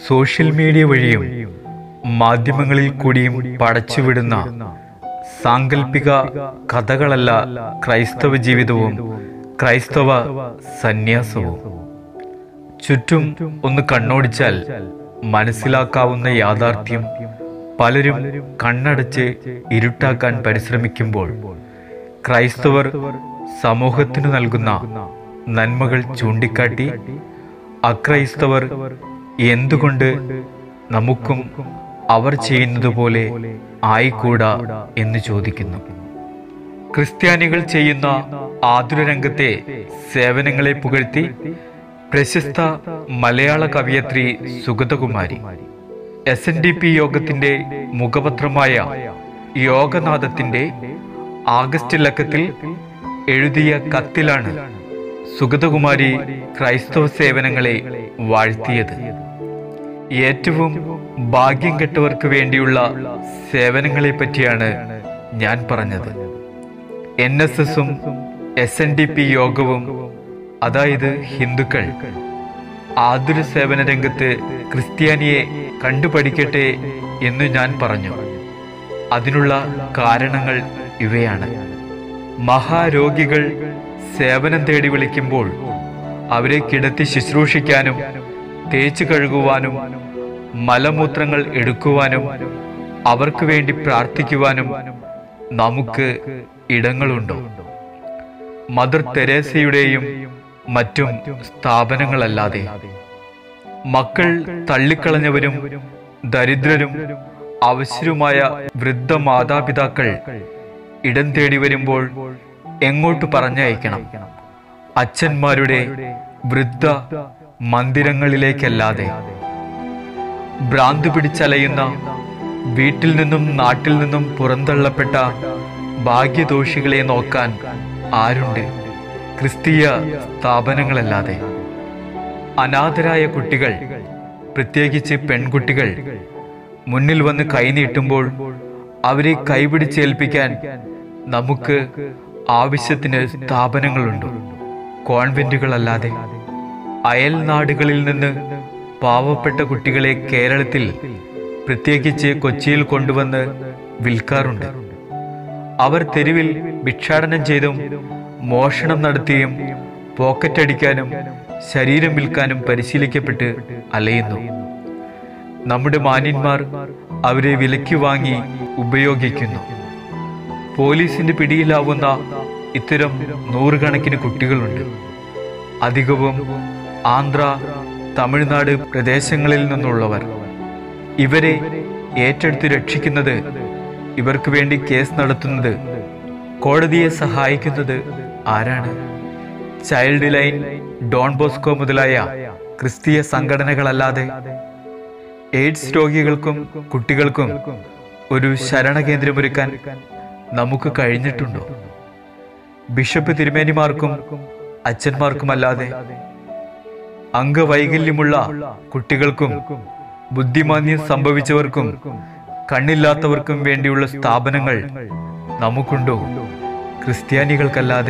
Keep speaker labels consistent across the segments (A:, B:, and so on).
A: social media വഴിയും മാധ്യമങ്ങളിൽ കൂടിയും പടച്ചുവിടുന്ന സാങ്കല്പിക കഥകളല്ല ക്രൈസ്തവ ജീവിതവും ക്രൈസ്തവ സന്യാസവും ചുറ്റും ഒന്ന് കണ്ണോടിച്ചാൽ മനസ്സിലാക്കാവുന്ന യാഥാർത്ഥ്യം പലരും കണ്ണടച്ച് ഇരുട്ടാക്കാൻ പരിശ്രമിക്കുമ്പോൾ ക്രൈസ്തവർ സമൂഹത്തിനു നൽകുന്ന നന്മകൾ ചൂണ്ടിക്കാട്ടി അക്രൈസ്തവർ എന്തുകൊണ്ട് നമുക്കും അവർ ചെയ്യുന്നത് പോലെ ആയിക്കൂടാ എന്ന് ചോദിക്കുന്നു ക്രിസ്ത്യാനികൾ ചെയ്യുന്ന ആതുര രംഗത്തെ സേവനങ്ങളെ പുകഴ്ത്തി പ്രശസ്ത മലയാള കവിയത്രി Sugathakumari S N D P യോഗത്തിന്റെ മുഖപത്രമായ യോഗനാഥത്തിന്റെ ആഗസ്റ്റ് ലക്കത്തിൽ എഴുതിയ കത്തിലാണ് സുഗതകുമാരി ക്രൈസ്തവ സേവനങ്ങളെ വാഴ്ത്തിയത് ഏറ്റവും ഭാഗ്യം കെട്ടവർക്ക് വേണ്ടിയുള്ള സേവനങ്ങളെ പറ്റിയാണ് ഞാൻ പറഞ്ഞത് എൻ എസ് എസും എസ് എൻ ഡി പി യോഗവും അതായത് ഹിന്ദുക്കൾ ആതുര സേവന രംഗത്ത് ക്രിസ്ത്യാനിയെ കണ്ടുപഠിക്കട്ടെ എന്ന് ഞാൻ പറഞ്ഞു അതിനുള്ള കാരണങ്ങൾ ഇവയാണ് മഹാരോഗികൾ സേവനം തേടി വിളിക്കുമ്പോൾ അവരെ കിടത്തി ശുശ്രൂഷിക്കാനും തേച്ചു കഴുകുവാനും മലമൂത്രങ്ങൾ എടുക്കുവാനും അവർക്ക് വേണ്ടി പ്രാർത്ഥിക്കുവാനും നമുക്ക് ഇടങ്ങളുണ്ടോ മദർ തെരേസയുടെയും മറ്റും സ്ഥാപനങ്ങളല്ലാതെ മക്കൾ തള്ളിക്കളഞ്ഞവരും ദരിദ്രരും അവശ്യരുമായ വൃദ്ധ മാതാപിതാക്കൾ ഇടം തേടി വരുമ്പോൾ എങ്ങോട്ട് പറഞ്ഞയക്കണം അച്ഛന്മാരുടെ വൃദ്ധ മന്ദിരങ്ങളിലേക്കല്ലാതെ ഭ്രാന്ത് പിടിച്ചലയുന്ന വീട്ടിൽ നിന്നും നാട്ടിൽ നിന്നും പുറന്തള്ളപ്പെട്ട ഭാഗ്യദോഷികളെ നോക്കാൻ ആരുണ്ട് ക്രിസ്തീയ സ്ഥാപനങ്ങളല്ലാതെ അനാഥരായ കുട്ടികൾ പ്രത്യേകിച്ച് പെൺകുട്ടികൾ മുന്നിൽ വന്ന് കൈനീട്ടുമ്പോൾ അവരെ കൈപിടിച്ചേൽപ്പിക്കാൻ നമുക്ക് ആവശ്യത്തിന് സ്ഥാപനങ്ങളുണ്ട് കോൺവെന്റുകളല്ലാതെ അയൽ നാടുകളിൽ നിന്ന് പാവപ്പെട്ട കുട്ടികളെ കേരളത്തിൽ പ്രത്യേകിച്ച് കൊച്ചിയിൽ കൊണ്ടുവന്ന് വിൽക്കാറുണ്ട് അവർ തെരുവിൽ ഭിക്ഷാടനം ചെയ്തും മോഷണം നടത്തിയും പോക്കറ്റടിക്കാനും ശരീരം വിൽക്കാനും പരിശീലിക്കപ്പെട്ട് അലയുന്നു നമ്മുടെ മാന്യന്മാർ അവരെ വിലയ്ക്ക് വാങ്ങി ഉപയോഗിക്കുന്നു പോലീസിന്റെ പിടിയിലാവുന്ന ഇത്തരം നൂറുകണക്കിന് കുട്ടികളുണ്ട് അധികവും ആന്ധ്ര തമിഴ്നാട് പ്രദേശങ്ങളിൽ നിന്നുള്ളവർ ഇവരെ ഏറ്റെടുത്ത് രക്ഷിക്കുന്നത് ഇവർക്ക് വേണ്ടി കേസ് നടത്തുന്നത് കോടതിയെ സഹായിക്കുന്നത് ആരാണ് ചൈൽഡ് ലൈൻ ഡോൺ ബോസ്കോ മുതലായ ക്രിസ്തീയ സംഘടനകളല്ലാതെ എയ്ഡ്സ് രോഗികൾക്കും കുട്ടികൾക്കും ഒരു ശരണകേന്ദ്രമൊരുക്കാൻ നമുക്ക് കഴിഞ്ഞിട്ടുണ്ടോ ബിഷപ്പ് തിരുമേനിമാർക്കും അച്ഛന്മാർക്കുമല്ലാതെ അംഗവൈകല്യമുള്ള കുട്ടികൾക്കും ബുദ്ധിമാന്യം സംഭവിച്ചവർക്കും കണ്ണില്ലാത്തവർക്കും വേണ്ടിയുള്ള സ്ഥാപനങ്ങൾ നമുക്കുണ്ടോ ക്രിസ്ത്യാനികൾക്കല്ലാതെ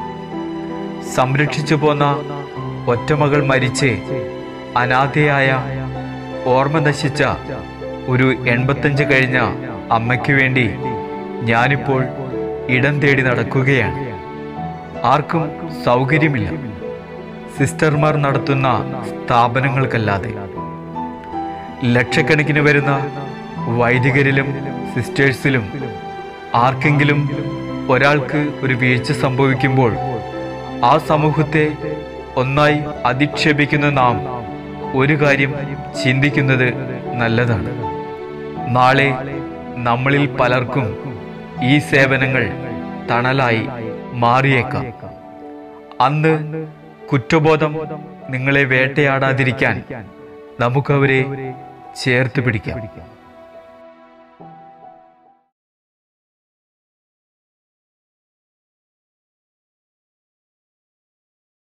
A: സംരക്ഷിച്ചു പോന്ന ഒറ്റമകൾ മരിച്ച് അനാഥയായ ഓർമ്മ നശിച്ച ഒരു എൺപത്തഞ്ച് കഴിഞ്ഞ അമ്മയ്ക്ക് വേണ്ടി ഞാനിപ്പോൾ ഇടം തേടി നടക്കുകയാണ് ആർക്കും സൗകര്യമില്ല സിസ്റ്റർമാർ നടത്തുന്ന സ്ഥാപനങ്ങൾക്കല്ലാതെ ലക്ഷക്കണക്കിന് വരുന്ന വൈദികരിലും സിസ്റ്റേഴ്സിലും ആർക്കെങ്കിലും ഒരാൾക്ക് ഒരു വീഴ്ച സംഭവിക്കുമ്പോൾ ആ സമൂഹത്തെ ഒന്നായി അധിക്ഷേപിക്കുന്ന നാം ഒരു കാര്യം ചിന്തിക്കുന്നത് നല്ലതാണ് നാളെ നമ്മളിൽ പലർക്കും ഈ സേവനങ്ങൾ തണലായി മാറിയേക്കാം അന്ന് കുറ്റബോധം നിങ്ങളെ വേട്ടയാടാതിരിക്കാൻ നമുക്കവരെ ചേർത്ത് പിടിക്കാം